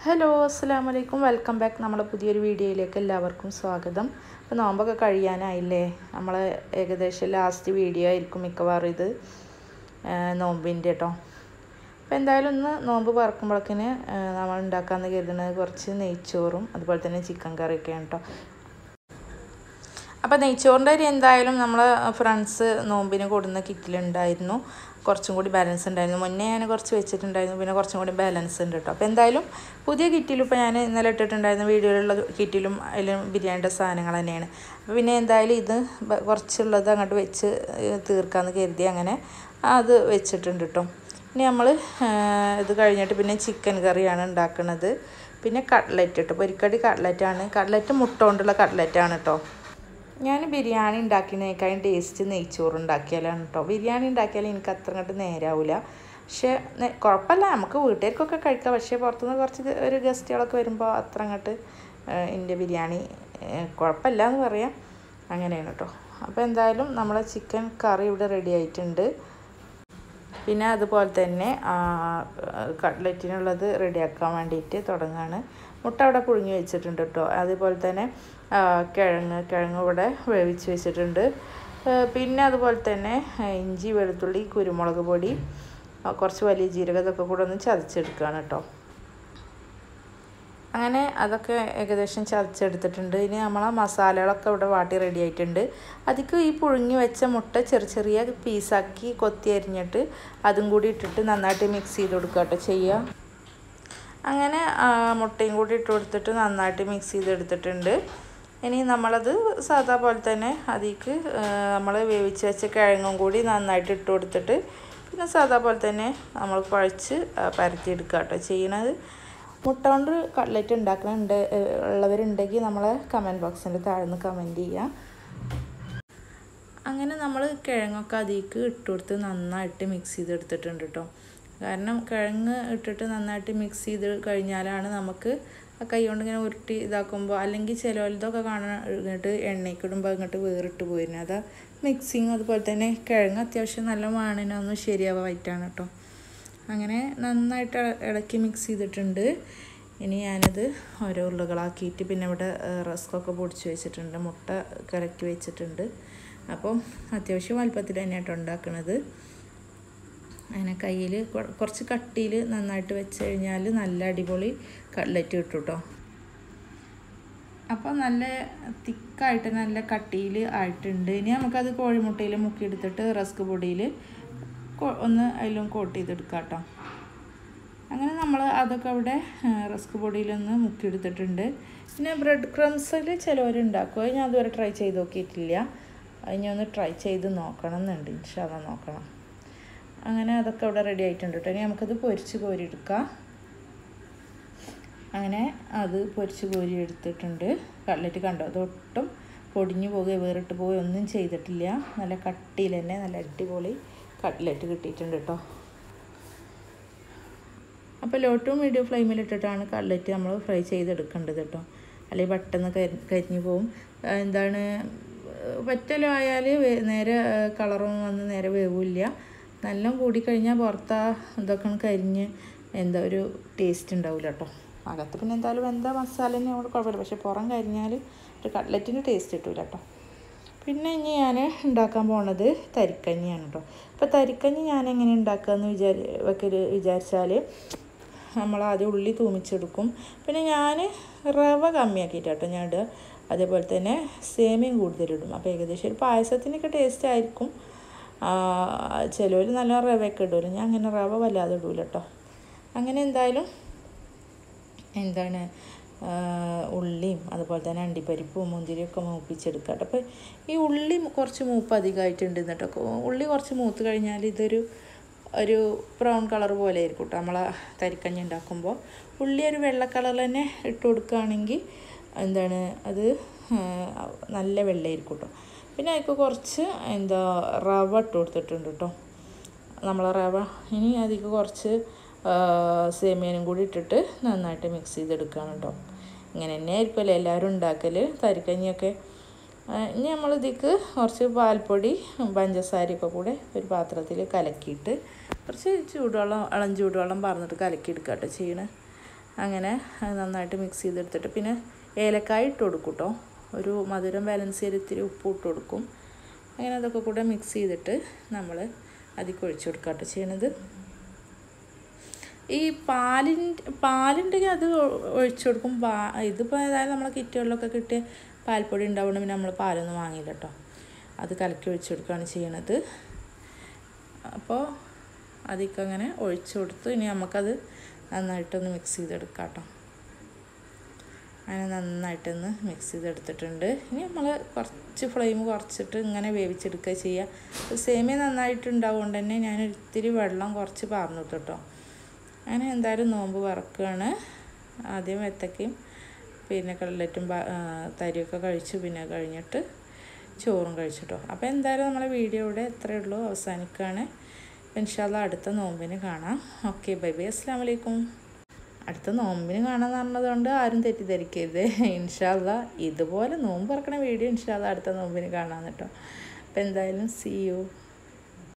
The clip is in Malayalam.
ഹലോ അസ്സാം വലൈക്കും വെൽക്കം ബാക്ക് നമ്മുടെ പുതിയൊരു വീഡിയോയിലേക്ക് എല്ലാവർക്കും സ്വാഗതം അപ്പോൾ നോമ്പൊക്കെ കഴിയാനായില്ലേ നമ്മൾ ഏകദേശം ലാസ്റ്റ് വീഡിയോ ആയിരിക്കും മിക്കവാറും ഇത് നോമ്പിൻ്റെ കേട്ടോ അപ്പോൾ എന്തായാലും ഒന്ന് നോമ്പ് പറക്കുമ്പോഴേക്കിന് നമ്മൾ ഉണ്ടാക്കാമെന്ന് കരുതുന്നത് കുറച്ച് നെയ്ച്ചോറും അതുപോലെ തന്നെ ചിക്കൻ കറിയൊക്കെയാണ് കേട്ടോ അപ്പോൾ നെയ്ച്ചോറിൻ്റെ അരി എന്തായാലും നമ്മൾ ഫ്രണ്ട്സ് നോമ്പിന് കൊടുന്ന കിറ്റിലുണ്ടായിരുന്നു കുറച്ചും കൂടി ബാലൻസ് ഉണ്ടായിരുന്നു മുന്നേ ഞാൻ കുറച്ച് വെച്ചിട്ടുണ്ടായിരുന്നു പിന്നെ കുറച്ചും കൂടി ബാലൻസ് ഉണ്ട് കേട്ടോ അപ്പോൾ എന്തായാലും പുതിയ കിറ്റിലും ഇപ്പോൾ ഞാൻ ഇന്നലെ ഇട്ടിട്ടുണ്ടായിരുന്ന വീഡിയോയിലുള്ള കിറ്റിലും അതിലും ബിരിയാണിയുടെ സാധനങ്ങൾ തന്നെയാണ് അപ്പോൾ പിന്നെ എന്തായാലും ഇത് കുറച്ചുള്ളത് അങ്ങോട്ട് വെച്ച് തീർക്കാമെന്ന് കരുതി അങ്ങനെ അത് വെച്ചിട്ടുണ്ട് കേട്ടോ ഇനി നമ്മൾ ഇത് കഴിഞ്ഞിട്ട് പിന്നെ ചിക്കൻ കറിയാണ് ഉണ്ടാക്കുന്നത് പിന്നെ കട്ട്ലറ്റ് കേട്ടോ പൊരിക്കടി കട്ട്ലറ്റാണ് കട്ട്ലറ്റ് മുട്ട കൊണ്ടുള്ള കട്ട്ലറ്റാണ് കേട്ടോ ഞാൻ ബിരിയാണി ഉണ്ടാക്കിയതിനേക്കാളും ടേസ്റ്റ് നെയ്ച്ചോറ് ഉണ്ടാക്കിയാലാണ് കേട്ടോ ബിരിയാണി ഉണ്ടാക്കിയാൽ എനിക്ക് അത്ര അങ്ങോട്ട് നേരാവില്ല പക്ഷേ കുഴപ്പമില്ല നമുക്ക് വീട്ടുകാർക്കൊക്കെ കഴിക്കാം പക്ഷേ പുറത്തുനിന്ന് കുറച്ച് ഒരു ഗസ്റ്റുകളൊക്കെ വരുമ്പോൾ അത്ര അങ്ങോട്ട് എൻ്റെ ബിരിയാണി കുഴപ്പമില്ല എന്ന് പറയാം അങ്ങനെയാണ് കേട്ടോ അപ്പോൾ എന്തായാലും നമ്മളെ ചിക്കൻ കറി ഇവിടെ റെഡി ആയിട്ടുണ്ട് പിന്നെ അതുപോലെ തന്നെ കട്ട്ലറ്റിനുള്ളത് റെഡിയാക്കാൻ വേണ്ടിയിട്ട് തുടങ്ങുകയാണ് മുട്ട അവിടെ പുഴുങ്ങി വെച്ചിട്ടുണ്ട് കേട്ടോ അതുപോലെ തന്നെ കിഴങ്ങ് കിഴങ്ങ് ഇവിടെ വേവിച്ച് വെച്ചിട്ടുണ്ട് പിന്നെ അതുപോലെ തന്നെ ഇഞ്ചി വെളുത്തുള്ളി കുരുമുളക് പൊടി കുറച്ച് വലിയ ജീരകം ഇതൊക്കെ കൂടെ ഒന്ന് ചതച്ചെടുക്കുകയാണ് കേട്ടോ അങ്ങനെ അതൊക്കെ ഏകദേശം ചതച്ചെടുത്തിട്ടുണ്ട് ഇനി നമ്മളെ മസാലകളൊക്കെ ഇവിടെ വാട്ടി റെഡി ആയിട്ടുണ്ട് അതിക്ക് ഈ പുഴുങ്ങി വെച്ച മുട്ട ചെറിയ ചെറിയ പീസാക്കി കൊത്തി അരിഞ്ഞിട്ട് അതും കൂടി ഇട്ടിട്ട് നന്നായിട്ട് മിക്സ് ചെയ്ത് കൊടുക്കുക കേട്ടോ ചെയ്യുക അങ്ങനെ മുട്ടയും കൂടി ഇട്ട് കൊടുത്തിട്ട് നന്നായിട്ട് മിക്സ് ചെയ്തെടുത്തിട്ടുണ്ട് ഇനി നമ്മളത് സാധാ പോലെ തന്നെ അതിക്ക് നമ്മൾ വേവിച്ച് വെച്ച കിഴങ്ങും കൂടി നന്നായിട്ട് ഇട്ട് കൊടുത്തിട്ട് പിന്നെ സാധാ പോലെ തന്നെ നമ്മൾ കുഴച്ച് പരത്തിയെടുക്കുക കേട്ടോ ചെയ്യണത് മുട്ട കൊണ്ട് കട്ട്ലറ്റ് ഉണ്ടാക്കുന്നുണ്ട് ഉള്ളവരുണ്ടെങ്കിൽ നമ്മളെ കമൻറ്റ് ബോക്സിൻ്റെ താഴ്ന്ന് കമൻറ്റ് ചെയ്യുക അങ്ങനെ നമ്മൾ കിഴങ്ങൊക്കെ അതിലേക്ക് ഇട്ട് കൊടുത്ത് നന്നായിട്ട് മിക്സ് ചെയ്തെടുത്തിട്ടുണ്ട് കേട്ടോ കാരണം കിഴങ്ങ് ഇട്ടിട്ട് നന്നായിട്ട് മിക്സ് ചെയ്ത് കഴിഞ്ഞാലാണ് നമുക്ക് ആ കൈ കൊണ്ട് ഇങ്ങനെ ഉരുട്ടി ഇതാക്കുമ്പോൾ അല്ലെങ്കിൽ ചിലവലതൊക്കെ കാണാനായിട്ട് എണ്ണയ്ക്കിടുമ്പോൾ ഇങ്ങോട്ട് വേറിട്ട് പോയിരുന്നു അതാ മിക്സിങ് അതുപോലെ തന്നെ കിഴങ്ങ് അത്യാവശ്യം നല്ല വാണിനൊന്നും ശരിയാവായിട്ടാണ് കേട്ടോ അങ്ങനെ നന്നായിട്ട് ഇളക്കി മിക്സ് ചെയ്തിട്ടുണ്ട് ഇനി ഞാനത് ഓരോ ഉരുളകളാക്കിയിട്ട് പിന്നെ ഇവിടെ റസ്കൊക്കെ പൊടിച്ച് വെച്ചിട്ടുണ്ട് മുട്ട കലക്കി വെച്ചിട്ടുണ്ട് അപ്പം അത്യാവശ്യം വലുപ്പത്തിൽ തന്നെയായിട്ട് ഉണ്ടാക്കുന്നത് അങ്ങനെ കയ്യിൽ കുറച്ച് കട്ടിയിൽ നന്നായിട്ട് വെച്ച് കഴിഞ്ഞാൽ നല്ല അടിപൊളി കട്ട്ലറ്റ് കിട്ടും കേട്ടോ അപ്പോൾ നല്ല തിക്കായിട്ട് നല്ല കട്ടിയിൽ ആയിട്ടുണ്ട് ഇനി നമുക്കത് കോഴിമുട്ടയിൽ മുക്കിയെടുത്തിട്ട് റസ്ക് പൊടിയിൽ ഒന്ന് അതിലും കോട്ട് ചെയ്തെടുക്കാം കേട്ടോ അങ്ങനെ നമ്മൾ അതൊക്കെ അവിടെ റസ്ക് പൊടിയിലൊന്ന് മുക്കിയെടുത്തിട്ടുണ്ട് പിന്നെ ബ്രെഡ് ക്രംസിൽ ചിലവരുണ്ടാക്കും ഞാൻ അതുവരെ ട്രൈ ചെയ്ത് നോക്കിയിട്ടില്ല അതിനെ ഒന്ന് ട്രൈ ചെയ്ത് നോക്കണം എന്നുണ്ട് ഇൻഷാല്ല നോക്കണം അങ്ങനെ അതൊക്കെ അവിടെ റെഡി ആയിട്ടുണ്ട് കേട്ടോ ഇനി നമുക്കത് പൊരിച്ച് കോരിയെടുക്കാം അങ്ങനെ അത് പൊരിച്ച് കോരി എടുത്തിട്ടുണ്ട് കട്ട്ലറ്റ് കണ്ടോ അതൊട്ടും പൊടിഞ്ഞു പോകുകയോ വേറിട്ട് പോവുകയോ ഒന്നും ചെയ്തിട്ടില്ല നല്ല കട്ടിയിൽ തന്നെ നല്ല അടിപൊളി കട്ട്ലറ്റ് കിട്ടിയിട്ടുണ്ട് കേട്ടോ അപ്പോൾ ലോ ടു മീഡിയം ഫ്ലെയിമിലിട്ടിട്ടാണ് കട്ട്ലറ്റ് നമ്മൾ ഫ്രൈ ചെയ്തെടുക്കേണ്ടത് കേട്ടോ അല്ലെങ്കിൽ പെട്ടെന്ന് കരി കരിഞ്ഞു പോവും എന്താണ് പറ്റലോ ആയാൽ നേരെ കളറും വന്ന് നേരെ വേവില്ല നല്ല കൂടിക്കഴിഞ്ഞാൽ പുറത്ത് ഇതൊക്കെ കരിഞ്ഞ് എന്താ ഒരു ടേസ്റ്റ് ഉണ്ടാവില്ല കേട്ടോ അകത്ത് പിന്നെ എന്തായാലും എന്താ മസാല തന്നെ അവിടെ കുഴപ്പമില്ല പക്ഷേ പുറം കരിഞ്ഞാൽ ഒരു കട്ട്ലറ്റിന് ടേസ്റ്റ് കിട്ടില്ല കേട്ടോ പിന്നെ ഇനി ഞാൻ ഉണ്ടാക്കാൻ പോണത് തരിക്കഞ്ഞിയാണ് കേട്ടോ അപ്പോൾ തരിക്കഞ്ഞി ഞാൻ എങ്ങനെ ഉണ്ടാക്കുകയെന്ന് വിചാരി വെക്കല് വിചാരിച്ചാൽ നമ്മൾ ആദ്യം ഉള്ളി തൂമിച്ചെടുക്കും പിന്നെ ഞാൻ റവ കമ്മിയാക്കിയിട്ട് കേട്ടോ ഞാൻ ഇടുക അതേപോലെ തന്നെ സേമിയം കൂടുതലിടും അപ്പോൾ ഏകദേശം ഒരു പായസത്തിനൊക്കെ ടേസ്റ്റ് ആയിരിക്കും ചിലവർ നല്ല റവയൊക്കെ ഇടുമല്ലോ ഞാൻ അങ്ങനെ റവ വല്ലാതെ ഇടൂല കേട്ടോ അങ്ങനെ എന്തായാലും എന്താണ് ഉള്ളിയും അതുപോലെ തന്നെ അണ്ടിപ്പരിപ്പും മുന്തിരിയൊക്കെ മൂപ്പിച്ചെടുക്കുക കേട്ടോ അപ്പോൾ ഈ ഉള്ളി കുറച്ച് മൂപ്പ് അധികമായിട്ടുണ്ട് കേട്ടോ ഉള്ളി കുറച്ച് മൂത്ത് കഴിഞ്ഞാൽ ഇതൊരു ഒരു ബ്രൗൺ കളർ പോലെ ആയിരിക്കും കേട്ടോ നമ്മളെ തരിക്കഞ്ഞി ഉണ്ടാക്കുമ്പോൾ ഉള്ളി ഒരു വെള്ള കളറിൽ തന്നെ ഇട്ട് കൊടുക്കുകയാണെങ്കിൽ എന്താണ് അത് നല്ല വെള്ളയായിരിക്കും കേട്ടോ പിന്നെ അതിക്ക് കുറച്ച് എന്താ റവ ഇട്ട് കൊടുത്തിട്ടുണ്ട് കേട്ടോ നമ്മളെ റവ ഇനി അതിക്ക് കുറച്ച് സേമിയനും കൂടി ഇട്ടിട്ട് നന്നായിട്ട് മിക്സ് ചെയ്തെടുക്കുകയാണ് കേട്ടോ ഇങ്ങനെ തന്നെ ആയിരിക്കുമല്ലോ എല്ലാവരും ഉണ്ടാക്കൽ തരിക്കഞ്ഞിയൊക്കെ ഇനി നമ്മൾ ഇതിക്ക് കുറച്ച് പാൽപ്പൊടി പഞ്ചസാരയൊക്കെ കൂടെ ഒരു പാത്രത്തിൽ കലക്കിയിട്ട് കുറച്ച് ചൂടുവെള്ളം ഇളം ചൂടുവെള്ളം പറഞ്ഞിട്ട് കലക്കി എടുക്കുക കേട്ടോ ചെയ്യണേ അങ്ങനെ അത് നന്നായിട്ട് മിക്സ് ചെയ്തെടുത്തിട്ട് പിന്നെ ഏലക്കായ ഇട്ട് കൊടുക്കും കേട്ടോ ഒരു മധുരം ബാലൻസ് ചെയ്ത് ഇത്തിരി ഉപ്പ് ഇട്ട് കൊടുക്കും അങ്ങനെ അതൊക്കെ കൂടെ മിക്സ് ചെയ്തിട്ട് നമ്മൾ അതിൽ ഒഴിച്ചു കൊടുക്കാട്ടോ ചെയ്യണത് ഈ പാലിൻ്റെ പാലുണ്ടെങ്കിൽ അത് ഒഴിച്ചു കൊടുക്കും പാ ഇതിപ്പോൾ ഏതായാലും നമ്മളെ കിറ്റുകളിലൊക്കെ കിട്ടിയ പാൽപ്പൊടി ഉണ്ടാവുകൊണ്ട് പിന്നെ നമ്മൾ പാലൊന്നും വാങ്ങിയില്ല കേട്ടോ അത് കലക്കി ഒഴിച്ചു കൊടുക്കുകയാണ് ചെയ്യണത് അപ്പോൾ അതിലേക്ക് അങ്ങനെ ഒഴിച്ചു കൊടുത്ത് ഇനി നമുക്കത് നന്നായിട്ടൊന്ന് മിക്സ് ചെയ്തെടുക്കാം കേട്ടോ അങ്ങനെ നന്നായിട്ടൊന്ന് മിക്സ് ചെയ്തെടുത്തിട്ടുണ്ട് ഇനി നമ്മൾ കുറച്ച് ഫ്ലെയിം കുറച്ചിട്ട് ഇങ്ങനെ വേവിച്ചെടുക്കുക ചെയ്യുക സേമിയ നന്നായിട്ടുണ്ടാവുകൊണ്ട് തന്നെ ഞാൻ ഇത്തിരി വെള്ളം കുറച്ച് പാർന്നു കേട്ടോ അങ്ങനെ എന്തായാലും നോമ്പ് വറക്കുകയാണ് ആദ്യം വെത്തക്കയും പിന്നെ കടലറ്റും തരിയൊക്കെ കഴിച്ചു പിന്നെ കഴിഞ്ഞിട്ട് ചോറും കഴിച്ചിട്ടോ അപ്പോൾ എന്തായാലും നമ്മളെ വീഡിയോ ഇവിടെ ഇത്രയേ ഉള്ളൂ അവസാനിക്കുകയാണ് ഇൻഷാല്ല അടുത്ത നോമ്പിന് കാണാം ഓക്കെ ബൈ ബൈ അസ്സാം വലൈക്കും അടുത്ത നോമ്പിന് കാണാമെന്ന് പറഞ്ഞതുകൊണ്ട് ആരും തെറ്റിദ്ധരിക്കരുത് ഇൻഷാല്ല ഇതുപോലെ നോമ്പ് തുറക്കണ വീഡിയോ ഇൻഷാല്ല അടുത്ത നോമ്പിന് കാണാം കേട്ടോ അപ്പോൾ എന്തായാലും സി യു